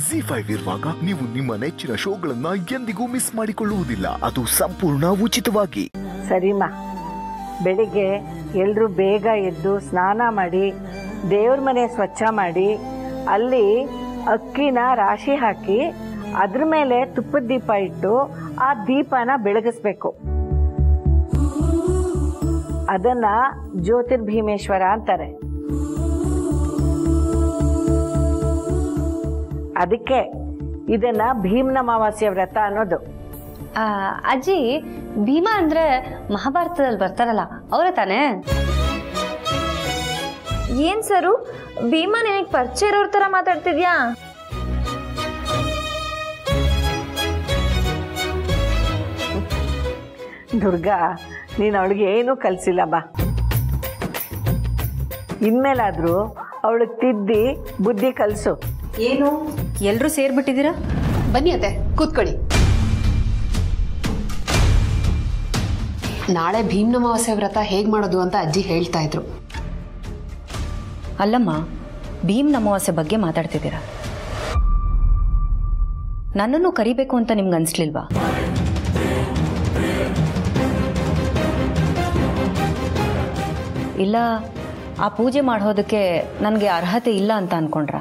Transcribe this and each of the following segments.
G five ಇರುವಾಗ ನೀವು ನಿಮ್ಮ ನೆಚ್ಚಿನ ಶೋಗಳನ್ನ ಎಂದಿಗೂ ಮಿಸ್ ಮಾಡಿಕೊಳ್ಳುವುದಿಲ್ಲ ಅದು ಸಂಪೂರ್ಣ ಉಚಿತವಾಗಿ ಸರಿಮ್ಮ ಬೆಳಿಗ್ಗೆ ಎಲ್ಲರೂ ಬೇಗ ಎದ್ದು ಸ್ನಾನ ಮಾಡಿ ದೇವ್ರ ಮನೆ ಸ್ವಚ್ಛ ಮಾಡಿ ಅಲ್ಲಿ ಅಕ್ಕಿನ ರಾಶಿ ಹಾಕಿ ಅದ್ರ ಮೇಲೆ ತುಪ್ಪದ ದೀಪ ಇಟ್ಟು ಆ ದೀಪನ ಬೆಳಗಿಸ್ಬೇಕು ಅದನ್ನ ಜ್ಯೋತಿರ್ಭೀಮೇಶ್ವರ ಅಂತಾರೆ ಅದಕ್ಕೆ ಇದನ್ನ ಭೀಮ್ನ ಅಮಾವಾಸ್ಯ ವ್ರತ ಅನ್ನೋದು ಆ, ಅಜ್ಜಿ ಭೀಮಾ ಅಂದ್ರೆ ಮಹಾಭಾರತದಲ್ಲಿ ಬರ್ತಾರಲ್ಲ ಅವರೇ ತಾನೇ ಏನ್ ಸರು ಭೀಮಾ ನಿನಗೆ ಪರಿಚಯ ಇರೋರ್ ತರ ಮಾತಾಡ್ತಿದ್ಯಾ ದುರ್ಗಾ ನೀನು ಅವಳಿಗೆ ಏನೂ ಕಲಿಸಿಲ್ಲ ಬಾ ಇನ್ಮೇಲಾದ್ರೂ ಅವಳಿಗೆ ತಿದ್ದಿ ಬುದ್ಧಿ ಕಲಿಸು ಏನು ಎಲ್ಲರೂ ಸೇರ್ಬಿಟ್ಟಿದ್ದೀರಾ ಬನ್ನಿ ಅತ್ತೆ ಕೂತ್ಕೊಳ್ಳಿ ನಾಳೆ ಭೀಮ್ನಮಾವಾಸ್ಯೆ ವ್ರತ ಹೇಗ್ ಮಾಡೋದು ಅಂತ ಅಜ್ಜಿ ಹೇಳ್ತಾ ಇದ್ರು ಅಲ್ಲಮ್ಮ ಭೀಮ್ ಅಮಾವಾಸ್ಯೆ ಬಗ್ಗೆ ಮಾತಾಡ್ತಿದ್ದೀರಾ ನನ್ನನ್ನು ಕರಿಬೇಕು ಅಂತ ನಿಮ್ಗೆ ಅನ್ಸ್ಲಿಲ್ವಾ ಇಲ್ಲ ಆ ಪೂಜೆ ಮಾಡೋದಕ್ಕೆ ನನಗೆ ಅರ್ಹತೆ ಇಲ್ಲ ಅಂತ ಅನ್ಕೊಂಡ್ರ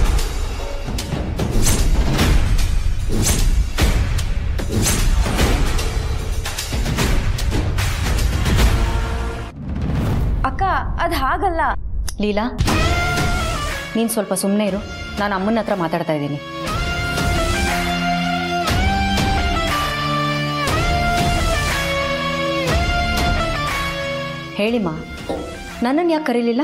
ಅಕ್ಕ ಅದ್ ಹಾಗಲ್ಲ ಲೀಲಾ ನೀನು ಸ್ವಲ್ಪ ಸುಮ್ಮನೆ ಇರು ನಾನು ಅಮ್ಮನ ಹತ್ರ ಮಾತಾಡ್ತಾ ಇದ್ದೀನಿ ಹೇಳಿಮ್ಮ ನನ್ನನ್ನು ಯಾಕೆ ಕರೀಲಿಲ್ಲ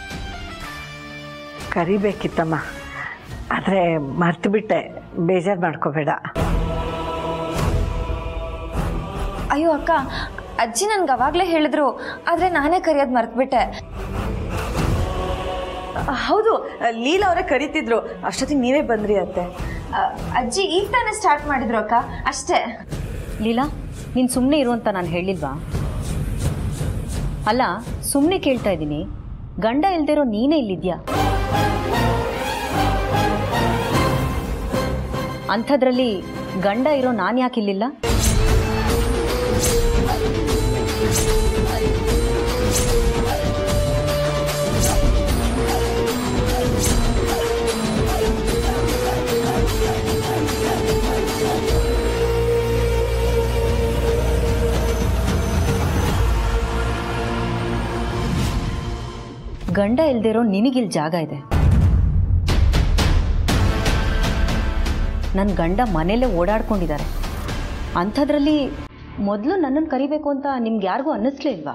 ಕರಿಬೇಕಿತ್ತಮ್ಮ ಆದರೆ ಮರ್ತು ಬಿಟ್ಟೆ ಬೇಜಾರು ಮಾಡ್ಕೋಬೇಡ ಅಯ್ಯೋ ಅಕ್ಕ ಅಜ್ಜಿ ನನ್ಗೆ ಅವಾಗ್ಲೇ ಹೇಳಿದ್ರು ಆದ್ರೆ ನಾನೇ ಕರೆಯೋದ್ ಮರ್ತ್ಬಿಟ್ಟೆ ಹೌದು ಲೀಲಾ ಅವರೇ ಕರಿತಿದ್ರು ಅಷ್ಟೊತ್ತಿಗೆ ನೀವೇ ಬಂದ್ರಿ ಅತ್ತೆ ಅಜ್ಜಿ ಈಗ ತಾನೇ ಸ್ಟಾರ್ಟ್ ಮಾಡಿದ್ರು ಅಕ್ಕ ಅಷ್ಟೇ ಲೀಲಾ ನೀನು ಸುಮ್ಮನೆ ಇರು ಅಂತ ನಾನು ಹೇಳಿಲ್ವಾ ಅಲ್ಲ ಸುಮ್ಮನೆ ಕೇಳ್ತಾ ಇದ್ದೀನಿ ಗಂಡ ಇಲ್ದಿರೋ ನೀನೇ ಇಲ್ಲಿದ್ಯಾ ಅಂಥದ್ರಲ್ಲಿ ಗಂಡ ಇರೋ ನಾನು ಯಾಕೆ ಇಲ್ಲಿಲ್ಲ ಗಂಡ ಇಲ್ದಿರೋ ನಿನಗಿಲ್ ಜಾಗ ಇದೆ ನನ್ನ ಗಂಡ ಮನೇಲೇ ಓಡಾಡ್ಕೊಂಡಿದ್ದಾರೆ ಅಂಥದ್ರಲ್ಲಿ ಮೊದಲು ನನ್ನನ್ನು ಕರಿಬೇಕು ಅಂತ ನಿಮ್ಗೆ ಯಾರಿಗೂ ಅನ್ನಿಸ್ಲೇ ಇಲ್ವಾ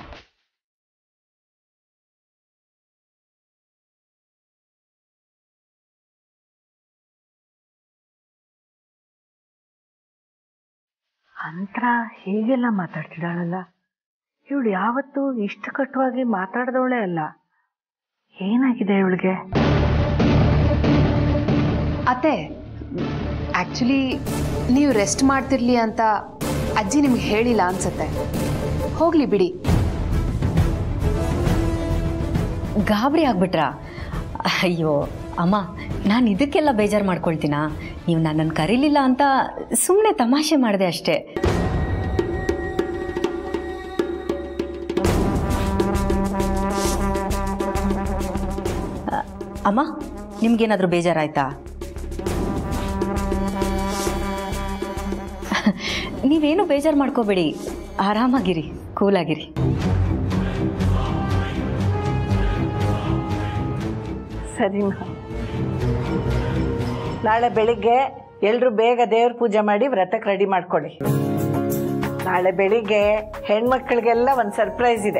ಅಂತರ ಹೀಗೆಲ್ಲ ಮಾತಾಡ್ತಿದ್ದಾಳಲ್ಲ ಇವಳು ಯಾವತ್ತೂ ಇಷ್ಟು ಕಟ್ಟುವಾಗಿ ಮಾತಾಡ್ದವಳೇ ಅಲ್ಲ ಏನಾಗಿದೆ ಇವಳಿಗೆ ಅತ್ತೆ ಆಕ್ಚುಲಿ ನೀವು ರೆಸ್ಟ್ ಮಾಡ್ತಿರ್ಲಿ ಅಂತ ಅಜ್ಜಿ ನಿಮ್ಗೆ ಹೇಳಿಲ್ಲ ಅನ್ಸತ್ತೆ ಹೋಗ್ಲಿ ಬಿಡಿ ಗಾಬರಿ ಆಗ್ಬಿಟ್ರಾ ಅಯ್ಯೋ ಅಮ್ಮ ನಾನು ಇದಕ್ಕೆಲ್ಲ ಬೇಜಾರು ಮಾಡ್ಕೊಳ್ತೀನಾ ನೀವು ನನ್ನನ್ನು ಕರೀಲಿಲ್ಲ ಅಂತ ಸುಮ್ಮನೆ ತಮಾಷೆ ಮಾಡಿದೆ ಅಷ್ಟೇ ಅ- ಅಮ್ಮ ನಿಮ್ಗೇನಾದರೂ ಬೇಜಾರಾಯ್ತಾ ನೀವೇನು ಬೇಜಾರು ಮಾಡ್ಕೋಬೇಡಿ ಆರಾಮಾಗಿರಿ ಕೂಲಾಗಿರಿ ಸರಿಮ್ಮ ನಾಳೆ ಬೆಳಿಗ್ಗೆ ಎಲ್ಲರೂ ಬೇಗ ದೇವ್ರ ಪೂಜೆ ಮಾಡಿ ವ್ರತಕ್ಕೆ ರೆಡಿ ಮಾಡ್ಕೊಳ್ಳಿ ನಾಳೆ ಬೆಳಿಗ್ಗೆ ಹೆಣ್ಮಕ್ಳಿಗೆಲ್ಲ ಒಂದು ಸರ್ಪ್ರೈಸ್ ಇದೆ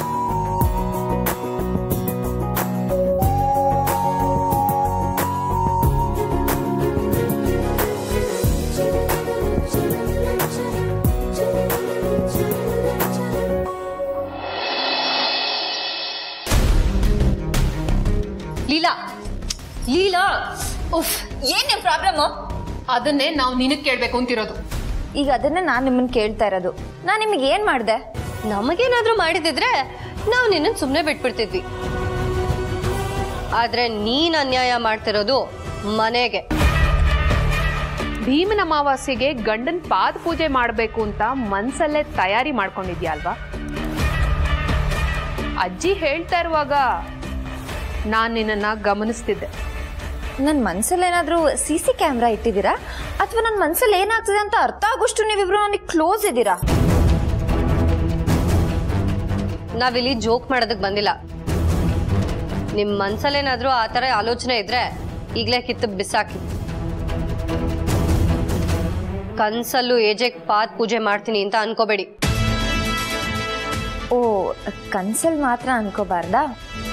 ಲೀಲಾ ಲೀಲಾ ಉಫ್ ಏನ್ ನಿಮ್ ಪ್ರಾಬ್ಲಮ್ ಅದನ್ನೇ ನಾವು ನಿನಗೆ ಕೇಳಬೇಕು ಅಂತಿರೋದು ಈಗ ಅದನ್ನೇ ನಾನು ನಿಮ್ಮನ್ನ ಕೇಳ್ತಾ ಇರೋದು ನಾನು ನಿಮಗೆ ಏನ್ ಮಾಡಿದೆ ನಮಗೇನಾದ್ರೂ ಮಾಡಿದಿದ್ರೆ ನಾವು ನಿನ್ನನ್ನು ಸುಮ್ಮನೆ ಬಿಟ್ಬಿಡ್ತಿದ್ವಿ ಆದ್ರೆ ನೀನ್ ಅನ್ಯಾಯ ಮಾಡ್ತಿರೋದು ಮನೆಗೆ ಭೀಮನ ಅಮಾವಾಸ್ಯೆಗೆ ಗಂಡನ್ ಪಾದ ಪೂಜೆ ಮಾಡಬೇಕು ಅಂತ ಮನ್ಸಲ್ಲೇ ತಯಾರಿ ಮಾಡ್ಕೊಂಡಿದ್ಯಾ ಅಲ್ವಾ ಅಜ್ಜಿ ಹೇಳ್ತಾ ಇರುವಾಗ ನಾನು ನಿನ್ನನ್ನ ಗಮನಿಸ್ತಿದ್ದೆ ನನ್ನ ಮನ್ಸಲ್ಲಿ ಏನಾದರೂ ಸಿ ಸಿ ಕ್ಯಾಮ್ರಾ ಇಟ್ಟಿದ್ದೀರಾ ಅಥವಾ ನನ್ನ ಮನ್ಸಲ್ಲಿ ಏನಾಗ್ತಿದೆ ಅಂತ ಅರ್ಥ ಆಗೋಷ್ಟು ನೀವಿಬ್ರು ನನಗೆ ಕ್ಲೋಸ್ ಇದ್ದೀರಾ ನಾವಿಲ್ಲಿ ಜೋಕ್ ಮಾಡೋದಕ್ಕೆ ಬಂದಿಲ್ಲ ನಿಮ್ಮ ಮನ್ಸಲ್ಲೇನಾದ್ರೂ ಆ ಥರ ಆಲೋಚನೆ ಇದ್ರೆ ಈಗಲೇ ಕಿತ್ತು ಬಿಸಾಕಿ ಕನ್ಸಲ್ಲೂ ಏಜೆಗ್ ಪಾತ್ ಪೂಜೆ ಮಾಡ್ತೀನಿ ಅಂತ ಅನ್ಕೋಬೇಡಿ ಓ ಕನ್ಸಲ್ಲಿ ಮಾತ್ರ ಅನ್ಕೋಬಾರ್ದಾ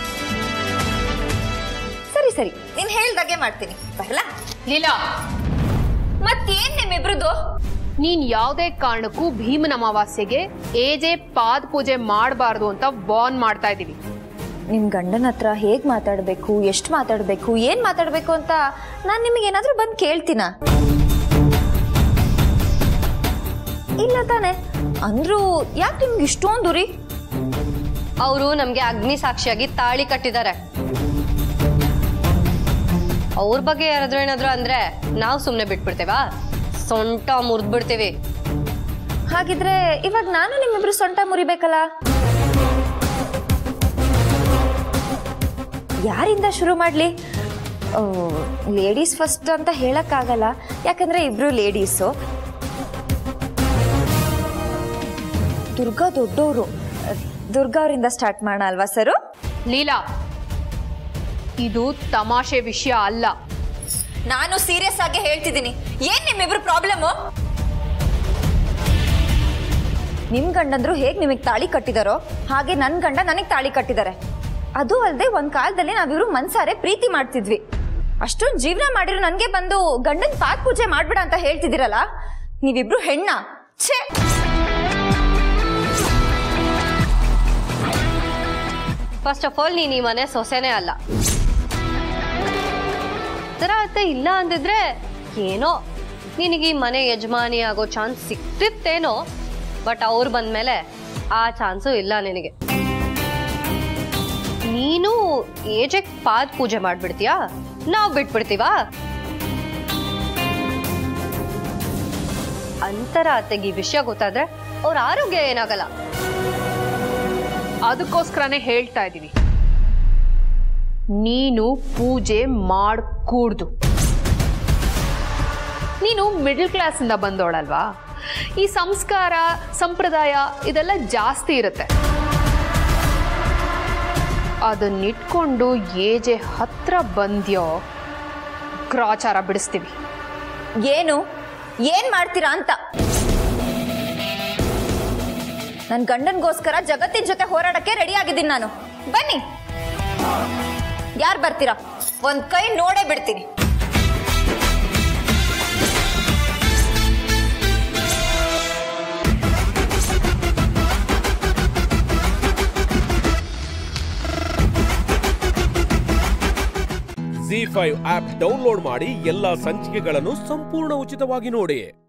ಸರಿ ಸರಿ ನೀನು ಹೇಳ್ದಾಗೆ ಮಾಡ್ತೀನಿ ಬರಲ್ಲ ಲೀಲಾ ಮತ್ತೇನ್ ನಿಮ್ಮಿಬ್ರದ್ದು ನೀನ್ ಯಾವುದೇ ಕಾರಣಕ್ಕೂ ಭೀಮನ ಅಮಾವಾಸ್ಯೆಗೆ ಏಜೆ ಪಾದ ಪೂಜೆ ಮಾಡಬಾರ್ದು ಅಂತ ವಾರ್ನ್ ಮಾಡ್ತಾ ಇದೀವಿ ನಿಮ್ಮ ಗಂಡನ ಹತ್ರ ಹೇಗೆ ಮಾತಾಡಬೇಕು ಎಷ್ಟು ಮಾತಾಡಬೇಕು ಏನು ಮಾತಾಡಬೇಕು ಅಂತ ನಾನು ನಿಮಗೆ ಏನಾದರೂ ಬಂದು ಕೇಳ್ತೀನ ಇಲ್ಲ ತಾನೆ ಅಂದ್ರೂ ಯಾಕೆ ನಿಮ್ಗೆ ಇಷ್ಟೊಂದು ರೀ ಅವರು ನಮ್ಗೆ ಅಗ್ನಿ ಸಾಕ್ಷಿಯಾಗಿ ತಾಳಿ ಕಟ್ಟಿದ್ದಾರೆ ಅವ್ರ ಬಗ್ಗೆ ಯಾರಾದ್ರೂ ಏನಾದ್ರು ಅಂದ್ರೆ ನಾವು ಸುಮ್ಮನೆ ಬಿಟ್ಬಿಡ್ತೇವಾ ಸೊಂಟ ಮುರಿದ್ಬಿಡ್ತೀವಿ ಹಾಗಿದ್ರೆ ಇವಾಗ ನಾನು ನಿಮ್ಮಿಬ್ರು ಸೊಂಟ ಮುರಿಬೇಕಲ್ಲ ಯಾರಿಂದ ಶುರು ಮಾಡಲಿ ಲೇಡೀಸ್ ಫಸ್ಟ್ ಅಂತ ಹೇಳಕ್ಕಾಗಲ್ಲ ಯಾಕಂದ್ರೆ ಇಬ್ರು ಲೇಡೀಸು ದುರ್ಗಾ ದೊಡ್ಡವರು ದುರ್ಗಾ ಅವರಿಂದ ಸ್ಟಾರ್ಟ್ ಮಾಡೋಣ ಅಲ್ವಾ ಸರು ಲೀಲಾ ಇದು ತಮಾಷೆ ವಿಷಯ ಅಲ್ಲ ನಾನು ಸೀರಿಯಸ್ ಆಗಿ ಹೇಳ್ತಿದ್ದೀನಿ ಏನ್ ನಿಮ್ಮಿಬ್ರು ಪ್ರಾಬ್ಲಮ್ಮು ನಿಮ್ ಗಂಡಂದ್ರು ಹೇಗ್ ನಿಮಗೆ ತಾಳಿ ಕಟ್ಟಿದಾರೋ ಹಾಗೆ ನನ್ ಗಂಡ ನನಗೆ ತಾಳಿ ಕಟ್ಟಿದ್ದಾರೆ ಅದು ಅಲ್ಲದೆ ಒಂದ್ ಕಾಲದಲ್ಲಿ ನಾವಿಬ್ರು ಮನ್ಸಾರೆ ಪ್ರೀತಿ ಮಾಡ್ತಿದ್ವಿ ಅಷ್ಟೊಂದು ಜೀವನ ಮಾಡಿರೋ ನನ್ಗೆ ಬಂದು ಗಂಡನ್ ಪಾತ್ ಪೂಜೆ ಮಾಡ್ಬೇಡ ಅಂತ ಹೇಳ್ತಿದ್ದೀರಲ್ಲ ನೀವಿಬ್ರು ಹೆಣ್ಣ ಛೇ ಫಸ್ಟ್ ಆಫ್ ಆಲ್ ನೀನ್ ಈ ಮನೆ ಸೊಸೆನೇ ಅಲ್ಲ ತರ ಅರ್ಥ ಇಲ್ಲ ಅಂದಿದ್ರೆ ಏನೋ ನಿನಗೆ ಈ ಮನೆ ಯಜಮಾನಿ ಆಗೋ ಚಾನ್ಸ್ ಸಿಕ್ತಿತ್ತೇನೋ ಬಟ್ ಅವ್ರು ಬಂದ್ಮೇಲೆ ಆ ಚಾನ್ಸು ಇಲ್ಲ ನಿನಗೆ ನೀನು ಏಜೆಕ್ ಪಾದ ಪೂಜೆ ಮಾಡ್ಬಿಡ್ತೀಯಾ ನಾವು ಬಿಟ್ಬಿಡ್ತೀವಾ ಅಂತರ ಅತ್ತೆಗೆ ಈ ವಿಷಯ ಗೊತ್ತಾದ್ರೆ ಅವ್ರ ಆರೋಗ್ಯ ಏನಾಗಲ್ಲ ಅದಕ್ಕೋಸ್ಕರನೇ ಹೇಳ್ತಾ ಇದೀವಿ ನೀನು ಪೂಜೆ ಮಾಡಕೂಡ್ದು ನೀನು ಮಿಡಲ್ ಕ್ಲಾಸಿಂದ ಬಂದವಳಲ್ವಾ ಈ ಸಂಸ್ಕಾರ ಸಂಪ್ರದಾಯ ಇದೆಲ್ಲ ಜಾಸ್ತಿ ಇರುತ್ತೆ ಅದನ್ನಿಟ್ಕೊಂಡು ಏಜೆ ಹತ್ರ ಬಂದ್ಯೋ ಗ್ರಾಚಾರ ಬಿಡಿಸ್ತೀವಿ ಏನು ಏನ್ ಮಾಡ್ತೀರಾ ಅಂತ ನನ್ನ ಗಂಡನ್ಗೋಸ್ಕರ ಜಗತ್ತಿನ ಜೊತೆ ಹೋರಾಡಕ್ಕೆ ರೆಡಿ ಆಗಿದ್ದೀನಿ ನಾನು ಬನ್ನಿ ಯಾರು ಬರ್ತೀರಾ ಒಂದ್ ಕೈ ನೋಡೇ ಬಿಡ್ತೀನಿ ಜಿ ಫೈವ್ ಆಪ್ ಡೌನ್ಲೋಡ್ ಮಾಡಿ ಎಲ್ಲಾ ಸಂಚಿಕೆಗಳನ್ನು ಸಂಪೂರ್ಣ ಉಚಿತವಾಗಿ ನೋಡಿ